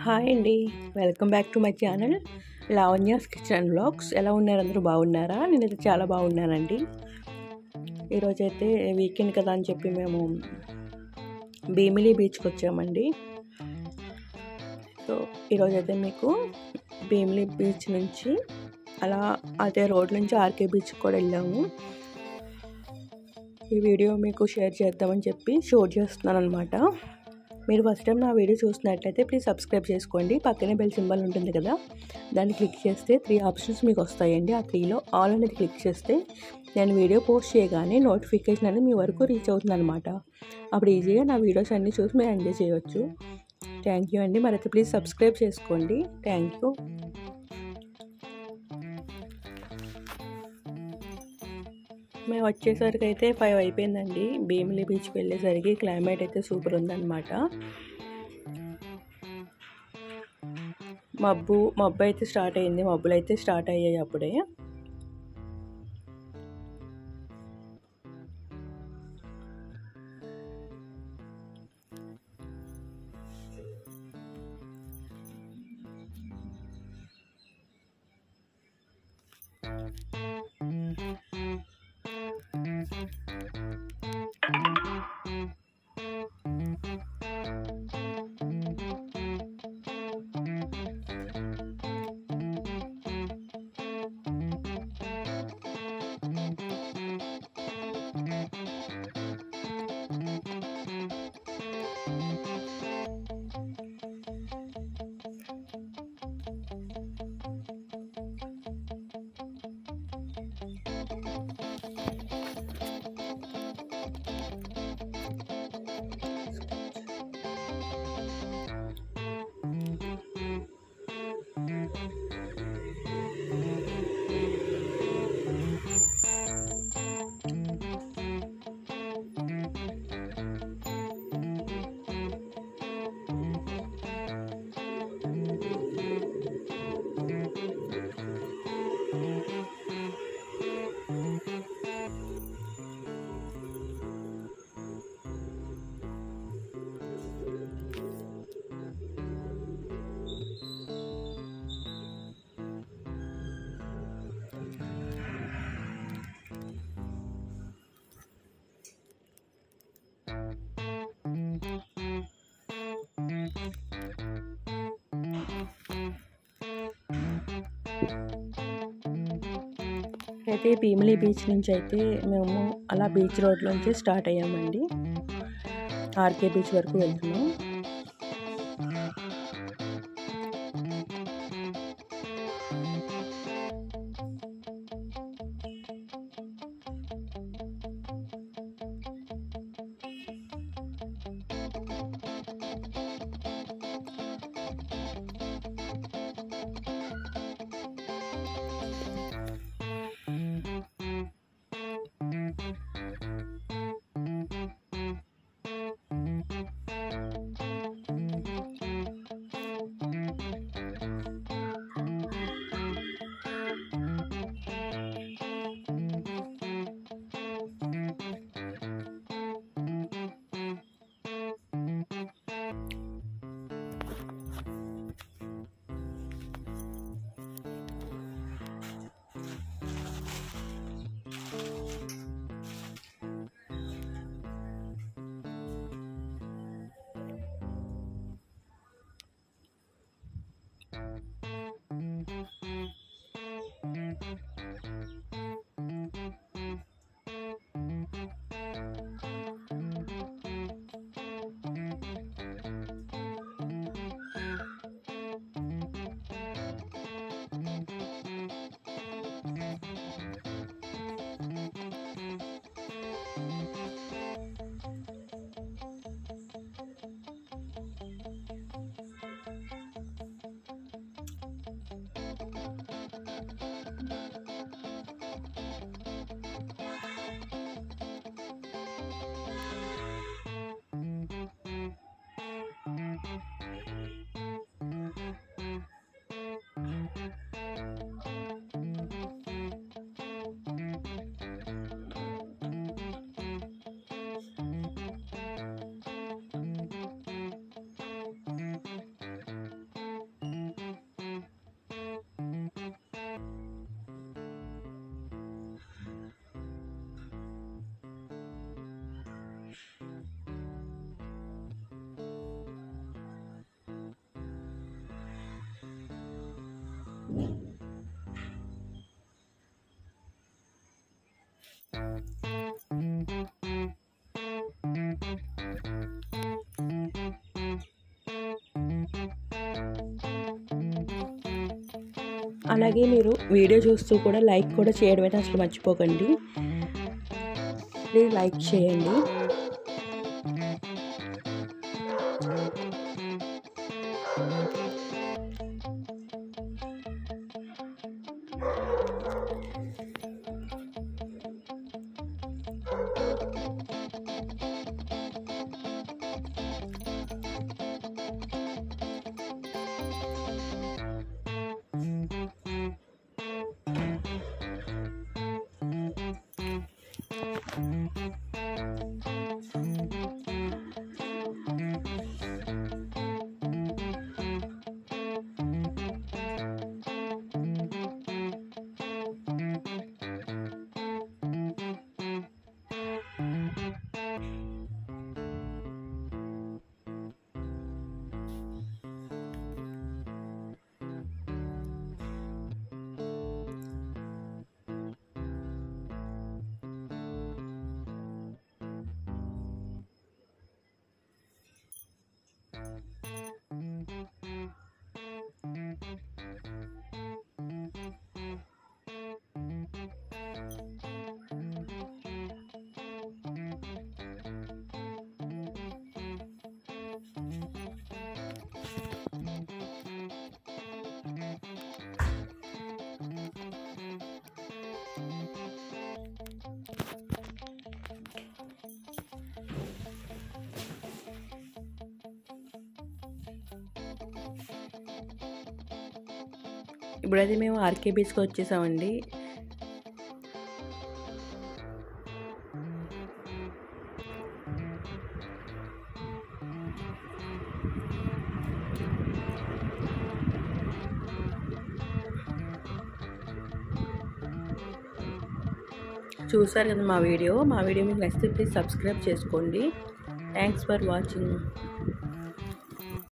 hi అండి welcome back to my channel Lavanya's kitchen and blogs ఎలా ఉన్నారు అందరూ బాగున్నారా నేనైతే చాలా బాగున్నానండి ఈరోజైతే వీకెండ్ కదా అని చెప్పి మేము భీమిలి బీచ్కి వచ్చామండి సో ఈరోజైతే మీకు భీమిలి బీచ్ నుంచి అలా అదే రోడ్ నుంచి ఆర్కే బీచ్కి కూడా వెళ్ళాము ఈ వీడియో మీకు షేర్ చేద్దామని చెప్పి షూట్ చేస్తున్నాను అనమాట మీరు ఫస్ట్ టైం నా వీడియో చూస్తున్నట్లయితే ప్లీజ్ సబ్స్క్రైబ్ చేసుకోండి పక్కనే బెల్ సింబల్ ఉంటుంది కదా దాన్ని క్లిక్ చేస్తే త్రీ ఆప్షన్స్ మీకు వస్తాయండి ఆ త్రీలో ఆల్ అనేది క్లిక్ చేస్తే నేను వీడియో పోస్ట్ చేయగానే నోటిఫికేషన్ అనేది మీ వరకు రీచ్ అవుతుంది అనమాట అప్పుడు ఈజీగా నా వీడియోస్ అన్నీ చూసి మీరు ఎంజాయ్ చేయవచ్చు థ్యాంక్ యూ అండి మరైతే ప్లీజ్ సబ్స్క్రైబ్ చేసుకోండి థ్యాంక్ యూ మేము వచ్చేసరికి అయితే ఫైవ్ అయిపోయిందండి భీమిలి బీచ్కి వెళ్ళేసరికి క్లైమేట్ అయితే సూపర్ ఉందన్నమాట మబ్బు మబ్బు అయితే స్టార్ట్ అయింది మబ్బులు అయితే స్టార్ట్ అయ్యాయి అప్పుడే అయితే భీమిలి బీచ్ నుంచి అయితే మేము అలా బీచ్ రోడ్ నుంచి స్టార్ట్ అయ్యామండి ఆర్కే బీచ్ వరకు వెళ్తున్నాం అలాగే మీరు వీడియో చూస్తూ కూడా లైక్ కూడా చేయడం అయితే అసలు మర్చిపోకండి ప్లీజ్ లైక్ చేయండి ఇప్పుడైతే మేము ఆర్కే బీచ్కి వచ్చేసామండి చూసారు కదా మా వీడియో మా వీడియో మీకు నచ్చితే ప్లీజ్ సబ్స్క్రైబ్ చేసుకోండి థ్యాంక్స్ ఫర్ వాచింగ్